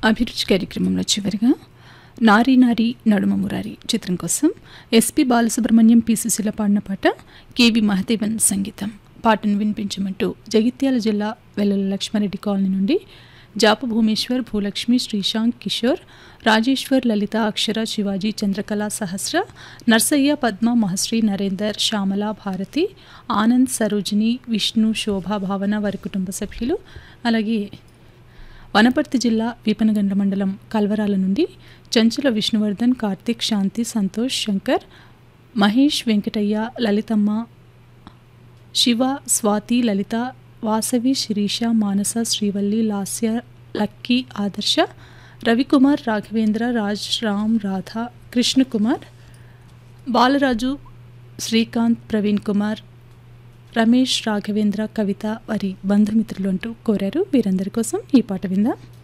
అభిరుచి కార్యక్రమంలో చివరిగా నారీ నారీ నడుమ మురారి చిత్రం కోసం ఎస్పి బాలసుబ్రహ్మణ్యం పి సుశీల పాడిన పాట కేవి మహదేవన్ సంగీతం పాటను వినిపించమంటూ జగిత్యాల జిల్లా వెల్లుల లక్ష్మారెడ్డి కాలనీ నుండి జాప భూమేశ్వర్ భూలక్ష్మి శ్రీశాంక్ కిషోర్ రాజేశ్వర్ లలిత అక్షర శివాజీ చంద్రకళ సహస్ర నర్సయ్య పద్మ మహశ్రీ నరేందర్ శ్యామల భారతి ఆనంద్ సరోజిని విష్ణు శోభ భావన వారి కుటుంబ సభ్యులు అలాగే వనపర్తి జిల్లా వీపనగండ్ల మండలం కల్వరాల నుండి చంచల విష్ణువర్ధన్ కార్తిక్ శాంతి సంతోష్ శంకర్ మహేష్ వెంకటయ్య లలితమ్మ శివ స్వాతి లలిత వాసవి శిరీష మానస శ్రీవల్లి లాస్య లక్కీ ఆదర్శ రవికుమార్ రాఘవేంద్ర రాజ్ రామ్ రాధ కృష్ణకుమార్ బాలరాజు శ్రీకాంత్ ప్రవీణ్ కుమార్ రమేష్ రాఘవేంద్ర కవిత వారి బంధుమిత్రులు అంటూ కోరారు వీరందరి కోసం ఈ పాట విందాం